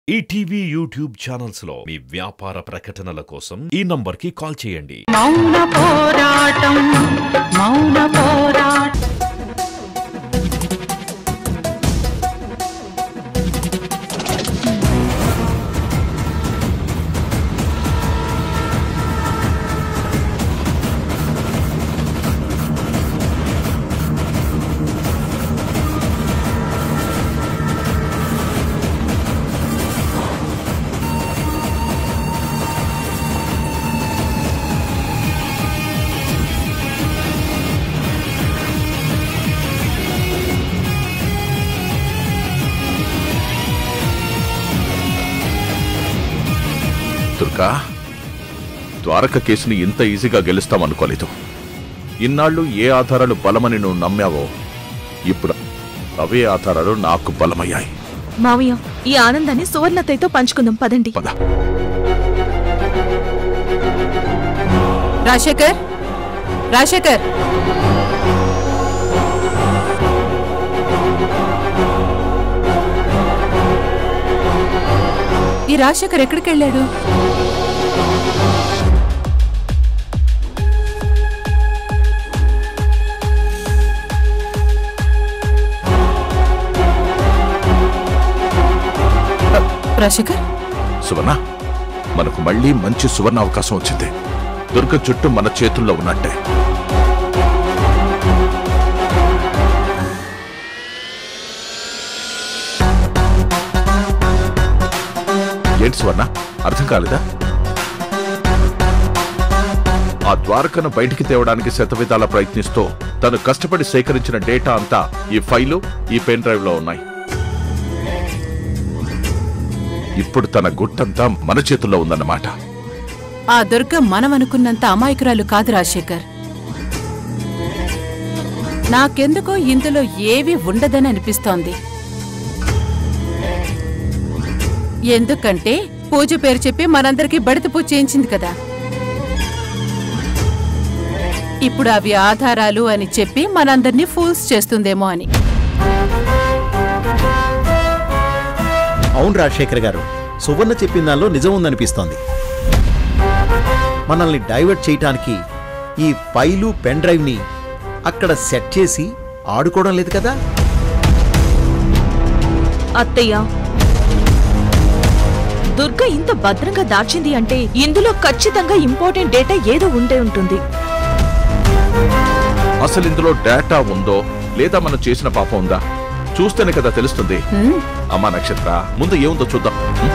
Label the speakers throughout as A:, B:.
A: ETV YouTube channels లో మీ వ్యాపార ప్రకటనల కోసం ఈ నంబర్కి కాల్ చేయండి
B: మౌన పోరాటం మౌన పోరాటం
C: దుర్గా ద్వారక కేసుని ఇంత ఈజీగా గెలుస్తామనుకోలేదు ఇన్నాళ్ళు ఏ ఆధారాలు బలమని నువ్వు నమ్మావో ఇప్పుడు అవే ఆధారాలు నాకు బలమయ్యాయి
D: మావయ్య ఈ ఆనందాన్ని సువర్ణతయ్యతో పంచుకుందాం పదండి
C: పద
B: రాజశేఖర్ రాజశేఖర్ ఈ రాజశేఖర్ ఎక్కడికి వెళ్ళాడు రాజశేఖర్
C: సువర్ణ మనకు మళ్ళీ మంచి సువర్ణ అవకాశం వచ్చింది దుర్గ చుట్టూ మన చేతుల్లో ఉన్నట్టే ఏంటి సువర్ణ అర్థం కాలేదా ఆ ద్వారకను బయటికి తేవడానికి శతవిధాల ప్రయత్నిస్తూ తను కష్టపడి సేకరించిన డేటా అంతా ఈ ఫైలు ఈ పెన్ డ్రైవ్ లో ఉన్నాయి ఇప్పుడు తన గుట్టంతా మన చేతుల్లో ఉందన్నమాట
B: ఆ దుర్గ మనం అనుకున్నంత అమాయకురాలు కాదు రాజశేఖర్ నాకెందుకో ఇందులో ఏవి ఉండదని అనిపిస్తోంది ఎందుకంటే పూజ పేరు చెప్పి మనందరికీ బడిత పూజ చేయించింది కదా ఇప్పుడు అవి ఆధారాలు అని చెప్పి మనందరినీ ఫూల్స్ చేస్తుందేమో అని
E: అవును రాజశేఖర్ గారు సువర్ణ చెప్పిన దానిలో నిజం ఉందనిపిస్తోంది మనల్ని డైవర్ట్ చేయటానికి ఈ ఫైలు పెన్ డ్రైవ్ని అక్కడ సెట్ చేసి ఆడుకోవడం లేదు కదా
D: అత్తయ్య దుర్గ ఇంత భద్రంగా దాచింది అంటే ఇందులో ఖచ్చితంగా ఇంపార్టెంట్ డేటా ఏదో ఉండే ఉంటుంది
C: అసలు ఇందులో డేటా ఉందో లేదా మనం చేసిన పాపం ఉందా చూస్తేనే కదా తెలుస్తుంది
B: హ్మ్?
C: అమ్మా నక్షత్ర ముందు ఏముందో చూద్దాం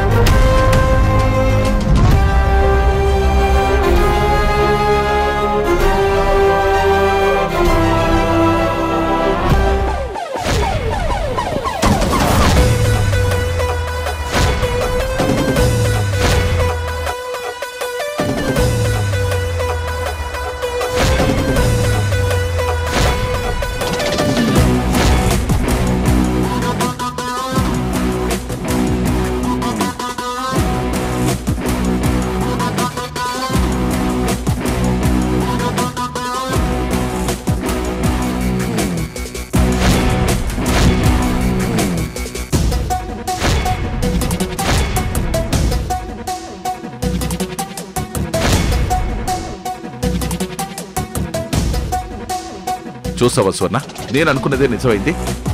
C: చూసావా స్వర్ణ నేను అనుకున్నదే నిజమైంది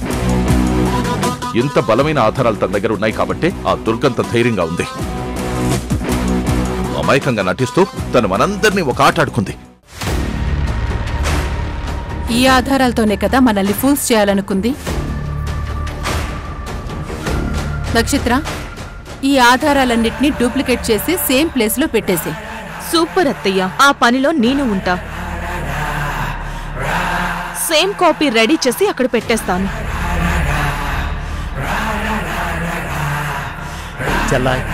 C: ఇంత బలమైన ఆధారాలు తన దగ్గర ఉన్నాయి కాబట్టి ఆ దుర్గంత ధైర్యంగా ఉంది అమాయకంగా నటిస్తూ తను మనందరినీ ఒక ఆట ఆడుకుంది
B: ఈ ఆధారాలతోనే కదా మనల్ని ఫూల్స్ చేయాలనుకుంది నక్షత్ర ఈ ఆధారాలన్నిటినీ డూప్లికేట్ చేసి సేమ్ ప్లేస్ లో పెట్టేసి
D: సూపర్ అత్తయ్య ఆ పనిలో నేను ఉంటా సేమ్ కాపీ రెడీ చేసి అక్కడ పెట్టేస్తాను
E: చెల్లాయ్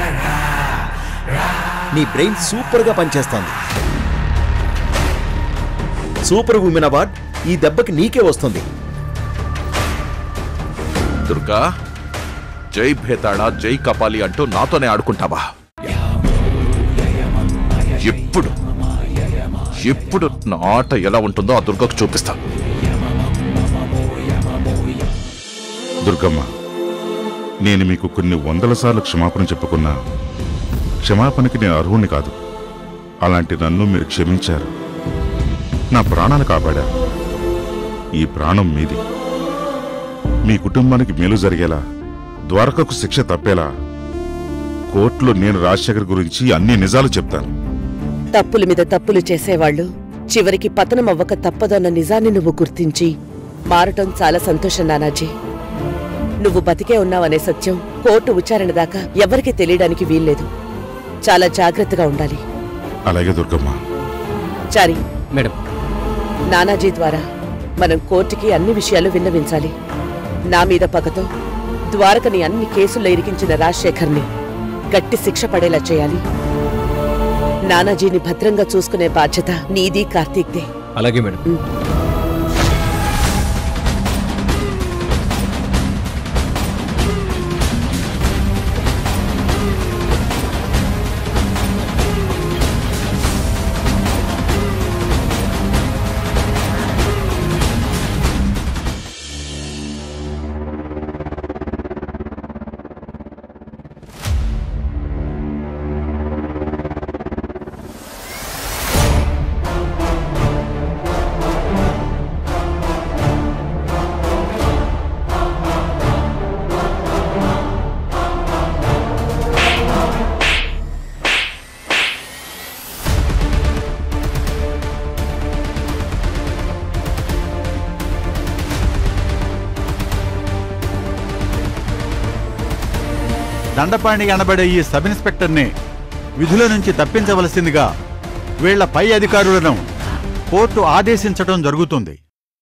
E: నీ బ్రెయిన్ సూపర్గా పనిచేస్తోంది సూపర్ ఉమెన్ అవార్డ్ ఈ దెబ్బకి నీకే వస్తుంది
C: దుర్గా జై భేతాళ జై కపాలి అంటూ నాతోనే ఆడుకుంటావా ఎప్పుడు ఎప్పుడు నా ఆట ఎలా ఉంటుందో ఆ దుర్గకు చూపిస్తా దుర్గమ్మ
F: నేను మీకు కొన్ని వందల సార్లు క్షమాపణ చెప్పుకున్నా క్షమాపణకి నేను అర్హుణ్ణి కాదు అలాంటి నన్ను మీరు క్షమించారు నా ప్రాణాలు కాపాడారు ఈ ప్రాణం మీది మీ కుటుంబానికి మేలు జరిగేలా ద్వారకకు శిక్ష తప్పేలా కోర్టులో నేను రాజశేఖర్ గురించి అన్ని నిజాలు చెప్తాను
G: తప్పుల మీద తప్పులు చేసేవాళ్ళు చివరికి పతనం అవ్వక తప్పదన్న నిజాన్ని నువ్వు గుర్తించి మారటం చాలా సంతోషం నానాజీ నువ్వు బతికే ఉన్నావనే సత్యం కోర్టు విచారణ దాకా ఎవరికీ తెలియడానికి వీల్లేదు చాలా జాగ్రత్తగా ఉండాలి
F: అలాగే దుర్గమ్మ
G: చారి
H: మేడం
G: నానాజీ ద్వారా మనం కోర్టుకి అన్ని విషయాలు విన్నవించాలి నా మీద పగతో ద్వారకని అన్ని కేసుల్లో ఇరికించిన రాజశేఖర్ని గట్టి శిక్ష పడేలా చేయాలి నానాజీని భద్రంగా చూసుకునే బాధ్యత నీది కార్తీక్దే
H: అలాగే మేడం
I: దండపాణి అనబడే ఈ సబ్ ఇన్స్పెక్టర్ని విధుల నుంచి తప్పించవలసిందిగా వీళ్ల పై అధికారులను కోర్టు ఆదేశించడం జరుగుతుంది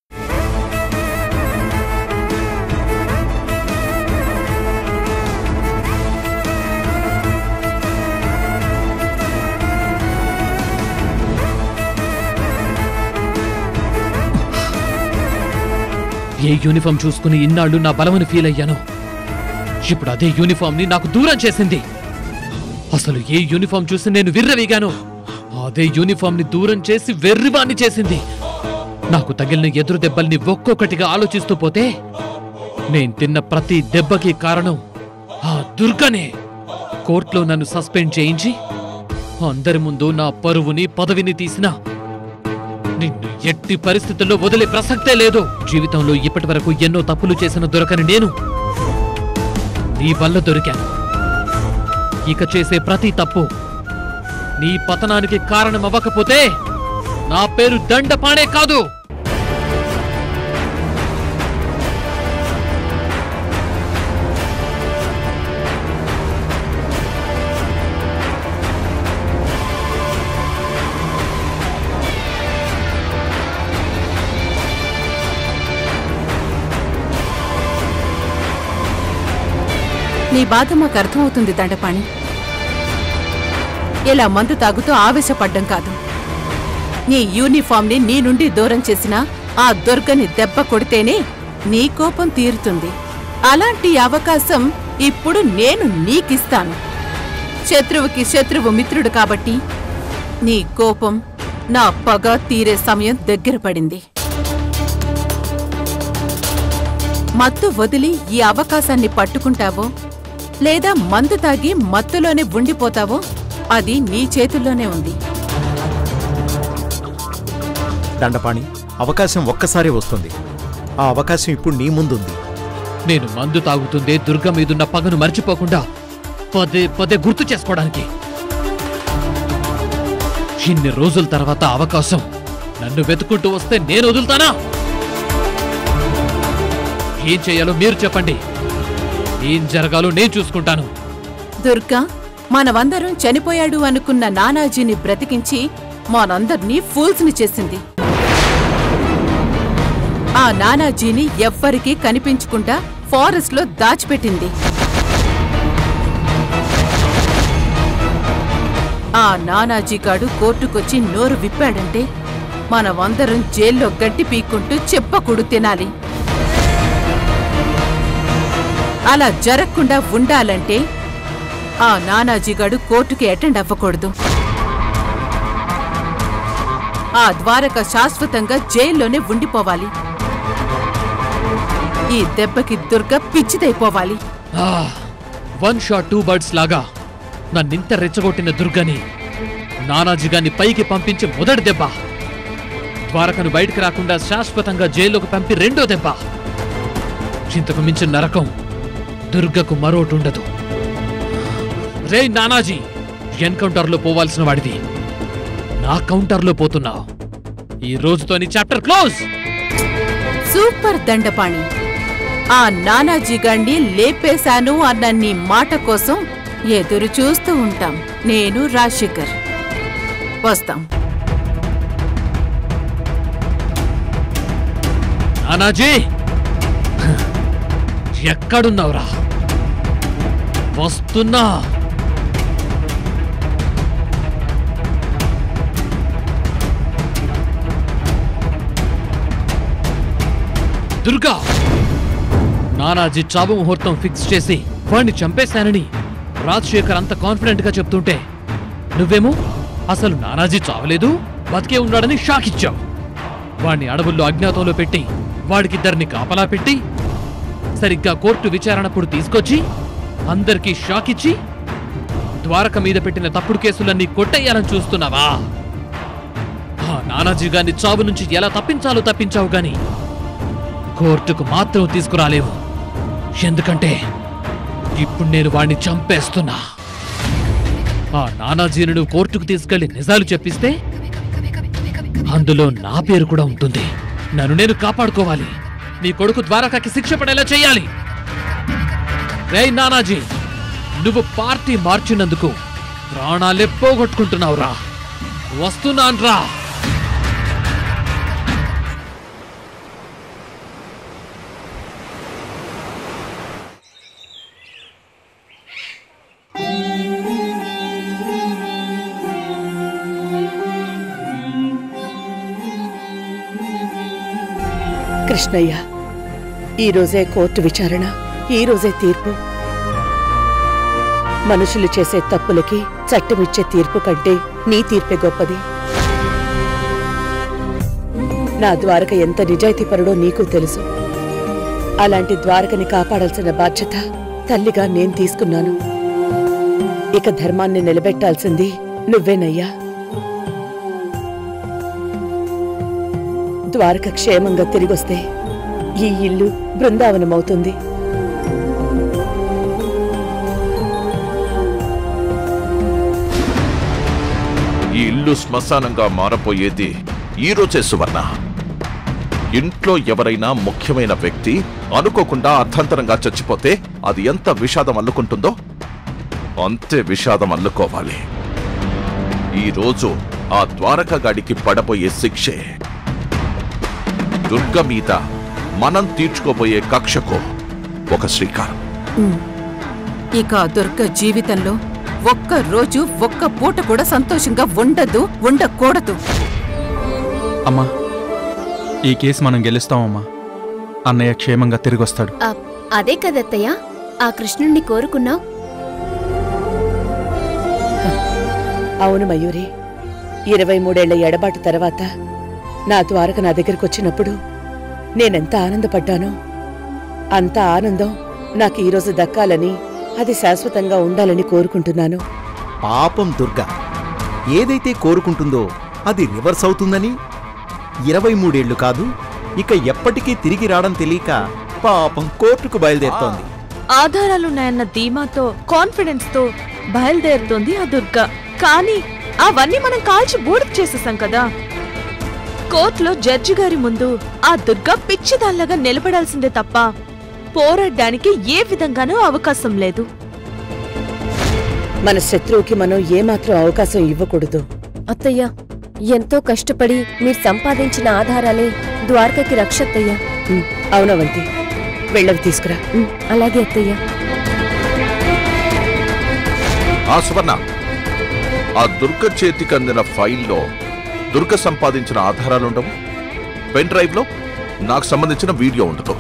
H: ఏ యూనిఫామ్ చూసుకుని ఇన్నాళ్ళు నా బలమని ఫీల్ అయ్యాను ఇప్పుడు అదే యూనిఫామ్ ని నాకు దూరం చేసింది అసలు ఏ యూనిఫామ్ చూసి నేను విర్రవీగాను అదే యూనిఫామ్ ని దూరం చేసి వెర్రివాణ్ణి చేసింది నాకు తగిలిన ఎదురు దెబ్బల్ని ఒక్కొక్కటిగా ఆలోచిస్తూ పోతే నేను తిన్న ప్రతి దెబ్బకి కారణం ఆ దుర్గనే కోర్టులో నన్ను సస్పెండ్ చేయించి అందరి ముందు నా పరువుని పదవిని తీసినా నిన్ను ఎట్టి పరిస్థితుల్లో వదిలే ప్రసక్తే లేదు జీవితంలో ఇప్పటి వరకు ఎన్నో తప్పులు చేసిన దొరకని నేను నీ వల్ల దొరికాను ఇక చేసే ప్రతి తప్పు నీ పతనానికి కారణమవ్వకపోతే నా పేరు దండపాణే కాదు
B: నీ బాధ మాకు అర్థమవుతుంది దండపాణి ఇలా మందు తాగుతూ ఆవేశపడ్డం కాదు నీ యూనిఫామ్ని నీ నుండి దూరం చేసిన ఆ దుర్గని దెబ్బ కొడితేనే నీ కోపం తీరుతుంది అలాంటి అవకాశం ఇప్పుడు నేను నీకిస్తాను శత్రువుకి శత్రువు మిత్రుడు కాబట్టి నీ కోపం నా పగ తీరే సమయం దగ్గర పడింది మత్తు వదిలి ఈ అవకాశాన్ని పట్టుకుంటావో లేదా మందు తాగి మత్తులోనే ఉండిపోతావో అది నీ చేతుల్లోనే ఉంది
E: దండపాణి అవకాశం ఒక్కసారి వస్తుంది ఆ అవకాశం ఇప్పుడు నీ ముందుంది
H: నేను మందు తాగుతుందే దుర్గ మీదున్న పగను మర్చిపోకుండా పదే పదే గుర్తు చేసుకోవడానికి ఇన్ని రోజుల తర్వాత అవకాశం నన్ను వెతుకుంటూ వస్తే నేను వదులుతానా ఏం చేయాలో మీరు చెప్పండి ఏం జరగాలో నేను చూసుకుంటాను
B: దుర్గా మనమందరం చనిపోయాడు అనుకున్న నానాజీని బ్రతికించి మనందర్నీ ఫూల్స్ని చేసింది ఆ నానాజీని ఎవ్వరికీ కనిపించకుండా ఫారెస్ట్ లో దాచిపెట్టింది ఆ నానాజీగాడు కోర్టుకొచ్చి నోరు విప్పాడంటే మనమందరం జైల్లో గడ్డి పీక్కుంటూ చెప్పకూడు తినాలి అలా జరగకుండా ఉండాలంటే ఆ నానాజీగాడు కోర్టుకి అటెండ్ అవ్వకూడదు ఆ ద్వారక శాశ్వతంగా జైల్లోనే ఉండిపోవాలి ఈ దెబ్బకి దుర్గ పిచ్చిదైపోవాలి
H: వన్ షాట్ టూ బర్డ్స్ లాగా నన్నింత రెచ్చగొట్టిన దుర్గని నానాజీగాన్ని పైకి పంపించి మొదటి దెబ్బ ద్వారకను బయటికి రాకుండా శాశ్వతంగా జైల్లోకి పంపి రెండో దెబ్బ ఇంతకు మించిన నరకం దుర్గకు మరోటుండదు రే నానాజీ ఎన్కౌంటర్లో పోవాల్సిన వాడిది నా కౌంటర్లో పోతున్నావు ఈ రోజుతోని చాప్టర్ క్లోజ్
B: సూపర్ దండపాణి ఆ నానాజీగాన్ని లేపేశాను అన్న నీ మాట కోసం ఎదురు చూస్తూ ఉంటాం నేను రాజశేఖర్ వస్తాం
H: నానాజీ ఎక్కడున్నావురా వస్తున్నా దుర్గా నానాజీ చావు ముహూర్తం ఫిక్స్ చేసి వాణ్ణి చంపేశానని రాజశేఖర్ అంత కాన్ఫిడెంట్ గా చెప్తుంటే నువ్వేమో అసలు నానాజీ చావలేదు బతికే ఉన్నాడని షాక్ ఇచ్చావు వాణ్ణి అడవుల్లో అజ్ఞాతంలో పెట్టి వాడికిద్దరిని కాపలా పెట్టి సరిగ్గా కోర్టు విచారణప్పుడు తీసుకొచ్చి అందరికీ షాక్ ఇచ్చి ద్వారక మీద పెట్టిన తప్పుడు కేసులన్నీ కొట్టేయాలని చూస్తున్నావా ఆ నానాజీ గారిని చావు నుంచి ఎలా తప్పించాలో తప్పించావు గాని కోర్టుకు మాత్రం తీసుకురాలేవు ఎందుకంటే ఇప్పుడు నేను వాణ్ణి చంపేస్తున్నా ఆ నానాజీని నువ్వు కోర్టుకు తీసుకెళ్లి నిజాలు చెప్పిస్తే అందులో నా పేరు కూడా ఉంటుంది నన్ను నేను కాపాడుకోవాలి నీ కొడుకు ద్వారకాకి శిక్ష పడేలా చేయాలి రేయ్ నానాజీ నువ్వు పార్టీ మార్చినందుకు ప్రాణాలే పోగొట్టుకుంటున్నావురా వస్తున్నాన్రా
G: కృష్ణయ్య ఈ రోజే కోర్టు విచారణ ఈ రోజే తీర్పు మనుషులు చేసే తప్పులకి చట్టమిచ్చే తీర్పు కంటే నీ తీర్పే గొప్పది నా ద్వారక ఎంత నిజాయితీపరుడో నీకు తెలుసు అలాంటి ద్వారకని కాపాడాల్సిన బాధ్యత తల్లిగా నేను తీసుకున్నాను ఇక ధర్మాన్ని నిలబెట్టాల్సింది నువ్వేనయ్యా ద్వారక క్షేమంగా తిరిగొస్తే ఈ ఇల్లు బృందావనమవుతుంది
C: ఈ ఇల్లు శ్మశానంగా మారపోయేది ఈ రోజే సువర్ణ ఇంట్లో ఎవరైనా ముఖ్యమైన వ్యక్తి అనుకోకుండా అర్థంతరంగా చచ్చిపోతే అది ఎంత విషాదం అల్లుకుంటుందో అంతే విషాదం అల్లుకోవాలి ఈ రోజు ఆ ద్వారకగాడికి పడబోయే శిక్షే దుర్గ మీద మనం తీర్చుకోబోయే కక్షకు ఒక శ్రీకారం
B: ఇక ఆ దుర్గ జీవితంలో ఒక్క రోజు ఒక్క పూట కూడా సంతోషంగా ఉండదు ఉండకూడదు
J: అమ్మా ఈ కేసు మనం గెలుస్తామమ్మా అన్నయ్య క్షేమంగా తిరిగొస్తాడు
K: ఆ, అదే కదత్తయ్య ఆ కృష్ణుణ్ణి కోరుకున్నావు
G: అవును మయూరి ఇరవై మూడేళ్ల ఎడబాటు తర్వాత నా ద్వారక నా దగ్గరికి వచ్చినప్పుడు నేనెంత ఆనందపడ్డానో అంత ఆనందం నాకు ఈరోజు దక్కాలని అది శాశ్వతంగా ఉండాలని కోరుకుంటున్నాను
E: పాపం దుర్గా ఏదైతే కోరుకుంటుందో అది రివర్స్ అవుతుందని ఇరవై మూడేళ్లు కాదు ఇక ఎప్పటికీ తిరిగి రావడం తెలియక పాపం కోర్టుకు బయలుదేరుతోంది
D: ఆధారాలున్నాయన్న ధీమాతో కాన్ఫిడెన్స్ తో బయలుదేరుతోంది ఆ దుర్గ కానీ అవన్నీ మనం కాల్చి బూడిద చేసేసాం కదా కోర్టులో జడ్జి గారి ముందు ఆ దుర్గ పిచ్చిదాల్లాగా నిలబడాల్సిందే తప్ప పోరాడడానికి ఏ విధంగానూ అవకాశం లేదు
G: మన శత్రువుకి మనం ఏమాత్రం అవకాశం ఇవ్వకూడదు
K: అత్తయ్య ఎంతో కష్టపడి మీరు సంపాదించిన ఆధారాలే ద్వారకకి రక్షత్తయ్య
G: ఉమ్, అవునవంతి వెళ్ళవి తీసుకురా
K: అలాగే అత్తయ్య
C: ఆ సువర్ణ ఆ దుర్గ చేతికి అందిన ఫైల్లో దుర్గ సంపాదించిన ఆధారాలుండవు పెన్ డ్రైవ్ లో నాకు సంబంధించిన వీడియో ఉండదు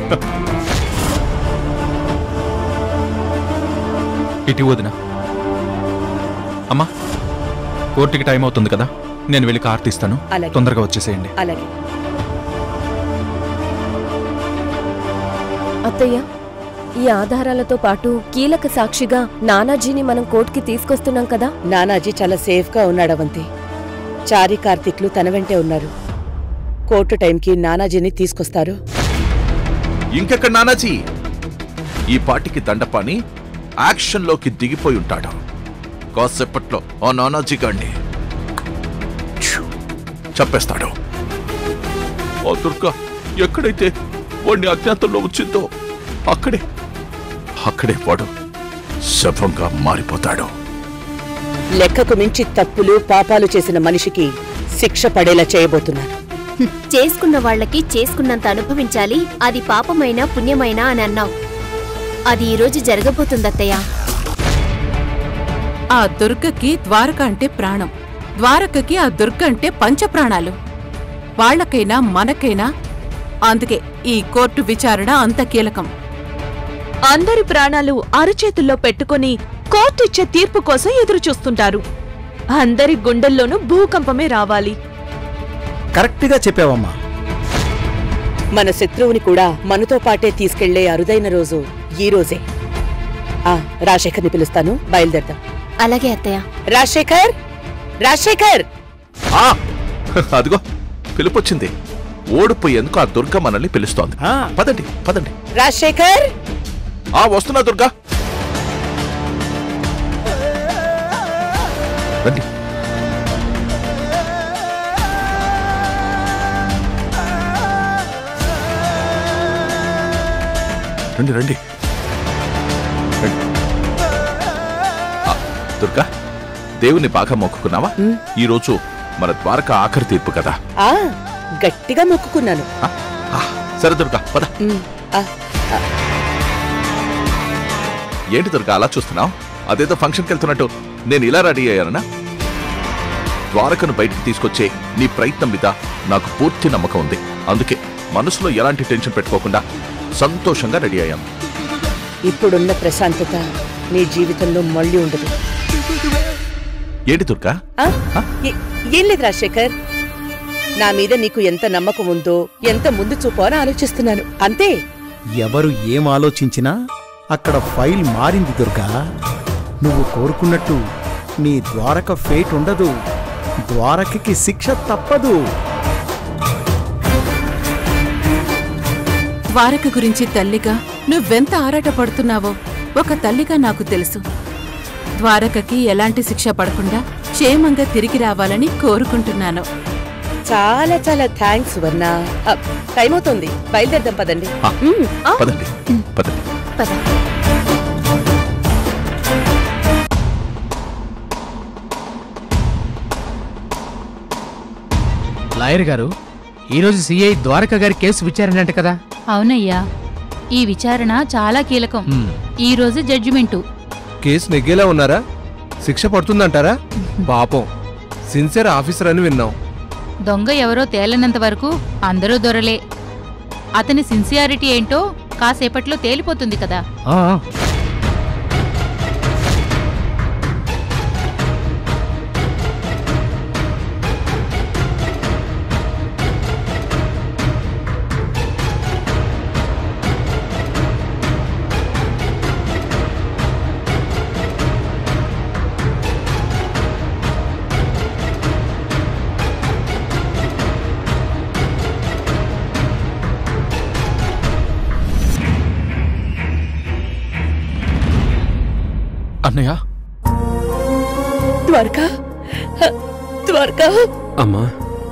J: ఇటు వదిన అమ్మా కోర్టుకి టైం అవుతుంది కదా నేను వెళ్ళి కార్ తీస్తాను
G: అలాగే.
J: తొందరగా వచ్చేసేయండి
G: అలాగే
K: అత్తయ్య
L: ఈ ఆధారాలతో పాటు కీలక సాక్షిగా నానాజీని మనం కోర్టుకి తీసుకొస్తున్నాం కదా
G: నానాజీ చాలా సేఫ్ గా ఉన్నాడు అవంతి చారి కార్తిక్లు తన వెంటే ఉన్నారు కోర్టు టైంకి నానాజీని తీసుకొస్తారు
C: ఇంకెక్కడ నానాజీ ఈ పాటికి దండపాని యాక్షన్లోకి దిగిపోయి ఉంటాడు కాసేపట్లో ఆ నానాజీ గాడిని ఛు, చంపేస్తాడు ఆ దుర్గ ఎక్కడైతే వాడిని అజ్ఞాతంలో వచ్చిందో అక్కడే అక్కడే వాడు శవంగా మారిపోతాడు
G: లెక్కకు మించి తప్పులు పాపాలు చేసిన మనిషికి శిక్ష పడేలా చేయబోతున్నాను
K: హ్మ్, చేసుకున్న వాళ్ళకి చేసుకున్నంత అనుభవించాలి అది పాపమైనా పుణ్యమైనా అని అన్నావు అది ఈరోజు జరగబోతుందత్తయ్య
B: ఆ దుర్గకి ద్వారక అంటే ప్రాణం ద్వారకకి ఆ దుర్గ అంటే పంచప్రాణాలు వాళ్ళకైనా మనకైనా అందుకే ఈ కోర్టు విచారణ అంత కీలకం
D: అందరి ప్రాణాలు అరచేతుల్లో పెట్టుకొని కోర్టు ఇచ్చే తీర్పు కోసం ఎదురు చూస్తుంటారు అందరి గుండెల్లోనూ భూకంపమే రావాలి
E: కరెక్ట్గా చెప్పావమ్మా
G: మన శత్రువుని కూడా మనతో పాటే తీసుకెళ్లే అరుదైన రోజు ఈ రోజే ఆ రాజశేఖర్ని పిలుస్తాను బయలుదేరదాం
K: అలాగే అత్తయ్య
G: రాజశేఖర్ రాజశేఖర్
C: ఆ అదిగో పిలుపొచ్చింది ఓడిపోయేందుకు ఆ దుర్గ మనల్ని పిలుస్తోంది పదండి పదండి
G: రాజశేఖర్
C: ఆ వస్తున్నా దుర్గా రండి రండి రండి రండి. ఆ, దుర్గా దేవుని బాగా మొక్కుకున్నావా ఈరోజు మన ద్వారక ఆఖరి తీర్పు కదా
G: ఆ గట్టిగా మొక్కుకున్నాను
C: సరే దుర్గా పద
G: ఉమ్, ఆ, ఆ,
C: ఏంటి దుర్గా అలా చూస్తున్నావు అదేదో ఫంక్షన్కి వెళ్తున్నట్టు నేను ఇలా రెడీ అయ్యాననా ద్వారకను బయటికి తీసుకొచ్చే నీ ప్రయత్నం మీద నాకు పూర్తి నమ్మకం ఉంది అందుకే మనసులో ఎలాంటి టెన్షన్ పెట్టుకోకుండా సంతోషంగా రెడీ అయ్యాను
G: ఇప్పుడున్న ప్రశాంతత నీ జీవితంలో మళ్ళీ ఉండదు
C: ఏంటి దుర్గా
G: ఆ? ఏ- ఏం లేదు రాజశేఖర్ నా మీద నీకు ఎంత నమ్మకం ఉందో ఎంత ముందు చూపో అని ఆలోచిస్తున్నాను అంతే
E: ఎవరు ఏం ఆలోచించినా అక్కడ ఫైల్ మారింది దుర్గా నువ్వు కోరుకున్నట్టు నీ ద్వారక ఫేట్ ఉండదు ద్వారకకి శిక్ష తప్పదు
B: ద్వారక గురించి తల్లిగా నువ్వెంత ఆరాటపడుతున్నావో ఒక తల్లిగా నాకు తెలుసు ద్వారకకి ఎలాంటి శిక్ష పడకుండా క్షేమంగా తిరిగి రావాలని కోరుకుంటున్నాను
G: చాలా చాలా థ్యాంక్స్ వర్ణ ఆ, టైం అవుతుంది బయలుదేరదాం పదండి ఉమ్, ఆ.
C: పదండి పదండి
K: పద
M: లాయర్ గారు ఈరోజు సిఐ ద్వారక గారి కేసు విచారణ అంట కదా
N: అవునయ్యా ఈ విచారణ చాలా కీలకం
M: హ్మ్.
N: ఈ రోజు జడ్జిమెంటు
O: కేసు నెగ్గేలా ఉన్నారా శిక్ష పడుతుందంటారా పాపం సిన్సియర్ ఆఫీసర్ అని విన్నాం
N: దొంగ ఎవరో తేలనంత వరకు అందరూ దొరలే అతని సిన్సియారిటీ ఏంటో కాసేపట్లో తేలిపోతుంది కదా
M: ఆ, ఆ.
J: అన్నయ్య
G: ద్వారకా ఆ, ద్వారకా
O: అమ్మా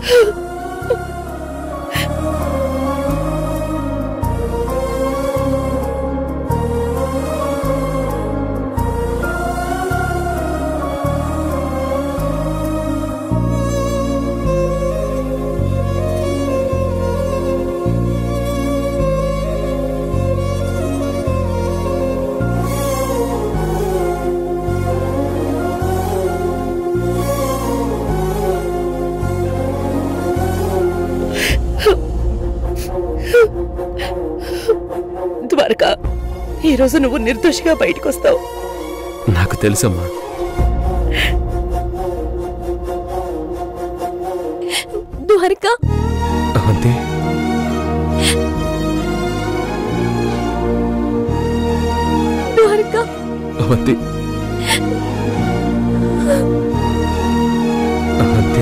G: ద్వారకా ఈరోజు నువ్వు నిర్దోషిగా బయటకు వస్తావు
O: నాకు తెలుసమ్మా
L: ద్వారకా
O: అవంతి
J: అవంతి అవంతి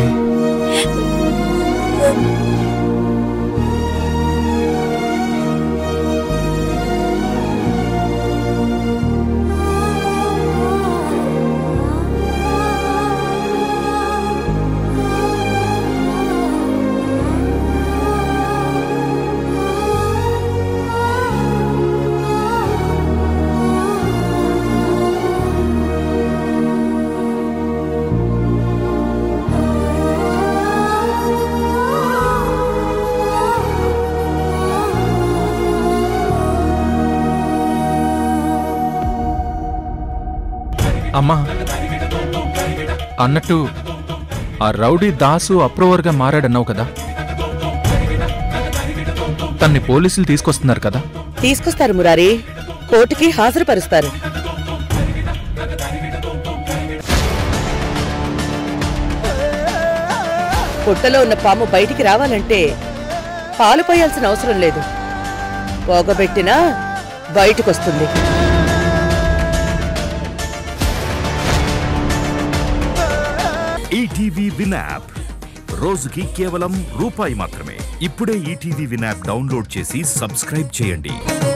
J: అమ్మా అన్నట్టు ఆ రౌడీ దాసు అప్రూవర్గా మారాడన్నావు కదా తన్ని పోలీసులు తీసుకొస్తున్నారు కదా
G: తీసుకొస్తారు మురారి కోర్టుకి హాజరుపరుస్తారు పుట్టలో ఉన్న పాము బయటికి రావాలంటే పాలు పోయాల్సిన అవసరం లేదు పోగబెట్టినా బయటకొస్తుంది
A: ఈటీవీ విన్ యాప్ రోజుకి కేవలం రూపాయి మాత్రమే ఇప్పుడే ఈటీవీ విన్ యాప్ డౌన్లోడ్ చేసి సబ్స్క్రైబ్ చేయండి